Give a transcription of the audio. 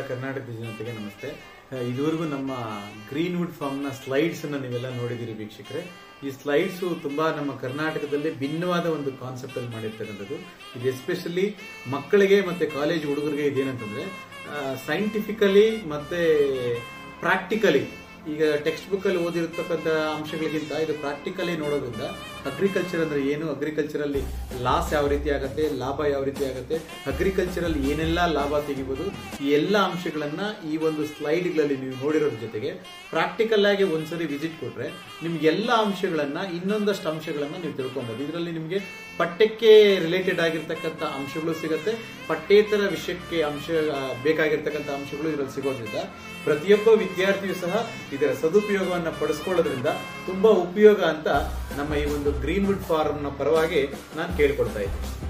ಕರ್ನಾಟಕದ ಜನತೆಗೆ ನಮಸ್ತೆ ಆ, ಇದುವರೆಗೂ ನಮ್ಮ ಗ್ರೀನ್ವುಡ್ ಫಾರ್ಮ್ನ ಸ್ಲೈಡ್ಸ್ ಅನ್ನ ನೀವೆಲ್ಲ ನೋಡಿದಿರಿ ವೀಕ್ಷಕರೇ ಈ ಸ್ಲೈಡ್ಸ್ ತುಂಬಾ ನಮ್ಮ ಕರ್ನಾಟಕದಲ್ಲಿ ಭಿನ್ನವಾದ ಒಂದು ಕಾನ್ಸೆಪ್ಟ್ ಅಲ್ಲಿ ಮಾಡಿರ್ತಕ್ಕಂಥದ್ದು ಇದು ಎಸ್ಪೆಷಲಿ ಮಕ್ಕಳಿಗೆ ಮತ್ತೆ ಕಾಲೇಜ್ ಹುಡುಗರಿಗೆ ಇದೇನಂತಂದ್ರೆ ಸೈಂಟಿಫಿಕಲಿ ಮತ್ತೆ ಪ್ರಾಕ್ಟಿಕಲಿ ಈಗ ಟೆಕ್ಸ್ಟ್ ಬುಕ್ ಅಲ್ಲಿ ಓದಿರತಕ್ಕಂಥ ಅಂಶಗಳಿಗಿಂತ ಇದು ಪ್ರಾಕ್ಟಿಕಲಿ ನೋಡೋದ್ರಿಂದ ಅಗ್ರಿಕಲ್ಚರ್ ಅಂದ್ರೆ ಏನು ಅಗ್ರಿಕಲ್ಚರ್ ಅಲ್ಲಿ ಲಾಸ್ ಯಾವ ರೀತಿ ಆಗುತ್ತೆ ಲಾಭ ಯಾವ ರೀತಿ ಆಗುತ್ತೆ ಅಗ್ರಿಕಲ್ಚರ್ ಅಲ್ಲಿ ಏನೆಲ್ಲ ಲಾಭ ತೆಗಿಬೋದು ಈ ಎಲ್ಲ ಅಂಶಗಳನ್ನ ಈ ಒಂದು ಸ್ಲೈಡ್ಗಳಲ್ಲಿ ನೀವು ನೋಡಿರೋದ್ರ ಜೊತೆಗೆ ಪ್ರಾಕ್ಟಿಕಲ್ ಆಗಿ ಒಂದ್ಸರಿ ವಿಸಿಟ್ ಕೊಟ್ರೆ ನಿಮ್ಗೆ ಎಲ್ಲ ಅಂಶಗಳನ್ನ ಇನ್ನೊಂದಷ್ಟು ಅಂಶಗಳನ್ನ ನೀವು ತಿಳ್ಕೊಬಹುದು ಇದರಲ್ಲಿ ನಿಮಗೆ ಪಠ್ಯಕ್ಕೆ ರಿಲೇಟೆಡ್ ಆಗಿರ್ತಕ್ಕಂಥ ಅಂಶಗಳು ಸಿಗುತ್ತೆ ಪಠ್ಯೇತರ ವಿಷಯಕ್ಕೆ ಅಂಶ ಆ, ಬೇಕಾಗಿರ್ತಕ್ಕಂಥ ಅಂಶಗಳು ಇದರಲ್ಲಿ ಸಿಗೋದ್ರಿಂದ ಪ್ರತಿಯೊಬ್ಬ ವಿದ್ಯಾರ್ಥಿಯು ಸಹ ಇದರ ಸದುಪಯೋಗವನ್ನು ಪಡಿಸ್ಕೊಳ್ಳೋದ್ರಿಂದ ತುಂಬಾ ಉಪಯೋಗ ಅಂತ ನಮ್ಮ ಈ ಒಂದು ಗ್ರೀನ್ವುಡ್ ಫಾರ್ಮ್ ನ ಪರವಾಗಿ ನಾನು ಕೇಳ್ಕೊಳ್ತಾ ಇದ್ದೀನಿ